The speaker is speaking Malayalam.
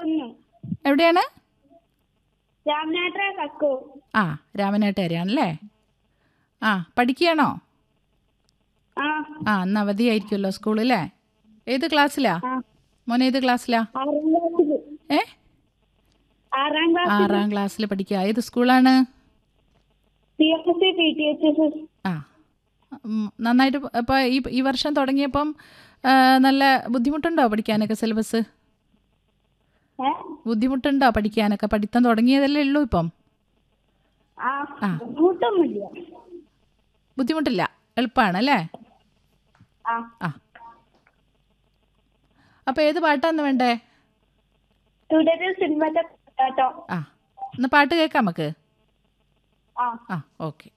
ഒന്ന് എവിടെയാണ് രാമനാട്ര കക്കോ ആ രാമനാട്ടുകാരിയാണല്ലേ ആ പഠിക്കുകയാണോ ആ ആ ഇന്ന് അവധിയായിരിക്കുമല്ലോ സ്കൂളില്ലേ ഏത് ക്ലാസ്സിലാ ആ മോൻ ഏത് ക്ലാസ്സിലാ ആറാം ക്ലാസ്സിൽ ഏ ആറാം ക്ലാസ് ആറാം ക്ലാസ്സിൽ പഠിക്കുക ഏത് സ്കൂളാണ് P F S C P T H S S ആ ഉം, നന്നായിട്ട് ഇപ്പോൾ ഈ ഈ വർഷം തുടങ്ങിയപ്പം ആ, നല്ല ബുദ്ധിമുട്ടുണ്ടോ പഠിക്കാനൊക്കെ സിലബസ് ഏ ബുദ്ധിമുട്ടുണ്ടോ പഠിക്കാനൊക്കെ പഠിത്തം തുടങ്ങിയതല്ലേ ഉള്ളൂ ഇപ്പം ആ ആ. ബുദ്ധിമുട്ടൊന്നുമില്ല ബുദ്ധിമുട്ടില്ല എളുപ്പമാണ് അല്ലേ ആ ആ അപ്പോൾ ഏത് പാട്ടാന്ന് വേണ്ടേ തുടരെ സിനിമത്തെ കേട്ടോ ആ ഇന്ന് പാട്ട് കേൾക്കാം നമുക്ക് ആ ആ ഓക്കെ